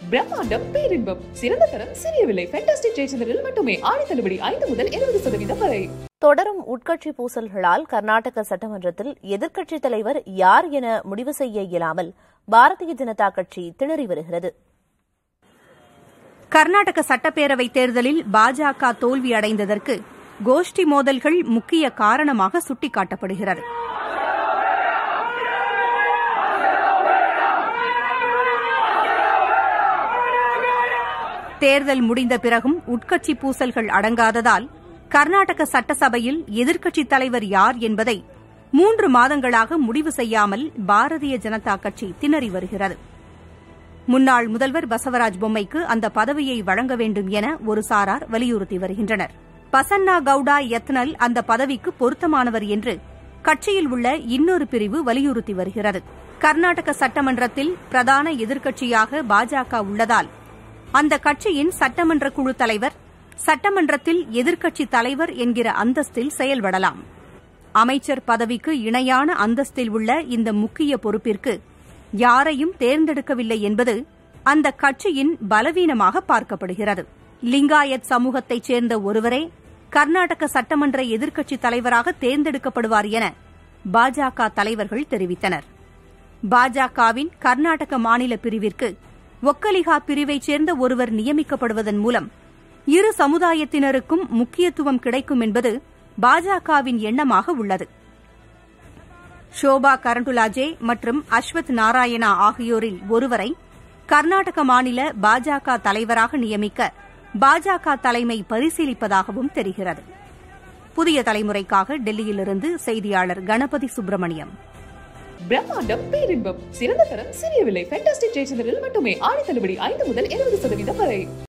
பிரம்மாண்டம் பேரின்பம் சிறந்த தரம் சிறிய விலை ஃபேண்டாஸ்டிக் ஜெயச்சந்திரில் மட்டுமே ஆடி தள்ளுபடி ஐந்து முதல் இருபது சதவீதம் வரை தொடரும் உட்கட்சி பூசல்களால் கர்நாடக சட்டமன்றத்தில் எதிர்க்கட்சித் தலைவர் யார் என முடிவு செய்ய இயலாமல் பாரதிய ஜனதா கட்சி திணறி வருகிறது கர்நாடக சட்டப்பேரவைத் தேர்தலில் பாஜக தோல்வி அடைந்ததற்கு கோஷ்டி மோதல்கள் முக்கிய காரணமாக சுட்டிக்காட்டப்படுகிறது தேர்தல் முடிந்த பிறகும் உட்கட்சி பூசல்கள் அடங்காததால் கர்நாடக சட்டசபையில் எதிர்க்கட்சித் தலைவர் யார் என்பதை மூன்று மாதங்களாக முடிவு செய்யாமல் பாரதிய ஜனதா கட்சி திணறி வருகிறது முன்னாள் முதல்வர் பசவராஜ் பொம்மைக்கு அந்த பதவியை வழங்க வேண்டும் என ஒரு சாரார் வலியுறுத்தி வருகின்றனர் பசன்னா கவுடா யத்னல் அந்த பதவிக்கு பொருத்தமானவர் என்று கட்சியில் உள்ள இன்னொரு பிரிவு வலியுறுத்தி வருகிறது கர்நாடக சட்டமன்றத்தில் பிரதான எதிர்க்கட்சியாக பாஜக உள்ளதால் அந்த கட்சியின் சட்டமன்ற குழு தலைவர் சட்டமன்றத்தில் எதிர்க்கட்சி தலைவர் என்கிற அந்தஸ்தில் செயல்படலாம் அமைச்சர் பதவிக்கு இணையான அந்தஸ்தில் உள்ள இந்த முக்கிய பொறுப்பிற்கு யாரையும் தேர்ந்தெடுக்கவில்லை என்பது அந்த கட்சியின் பலவீனமாக பார்க்கப்படுகிறது லிங்காயத் சமூகத்தைச் சேர்ந்த ஒருவரே கர்நாடக சட்டமன்ற எதிர்க்கட்சித் தலைவராக தேர்ந்தெடுக்கப்படுவார் என பாஜக தலைவர்கள் தெரிவித்தனர் பாஜகவின் கர்நாடக மாநில பிரிவிற்கு ஒக்கலிகா பிரிவைச் சேர்ந்த ஒருவர் நியமிக்கப்படுவதன் மூலம் இரு சமுதாயத்தினருக்கும் முக்கியத்துவம் கிடைக்கும் என்பது பாஜகவின் எண்ணமாக உள்ளது ஷோபா கரண்டுலாஜே மற்றும் அஸ்வத் நாராயணா ஆகியோரில் ஒருவரை கர்நாடக மாநில பாஜக தலைவராக நியமிக்க பாஜக தலைமை பரிசீலிப்பதாகவும் தெரிகிறது புதிய தலைமுறைக்காக டெல்லியிலிருந்து செய்தியாளர் கணபதி சுப்பிரமணியம் பிரம்மாண்டம் பேரின்பம் சிறந்த தரம் சிறிய விலை ஃபேண்டாஸ்டிக் ஜெயச்சந்திரில் மட்டுமே ஆடி தள்ளுபடி ஐந்து முதல் இருபது சதவீதம் வரை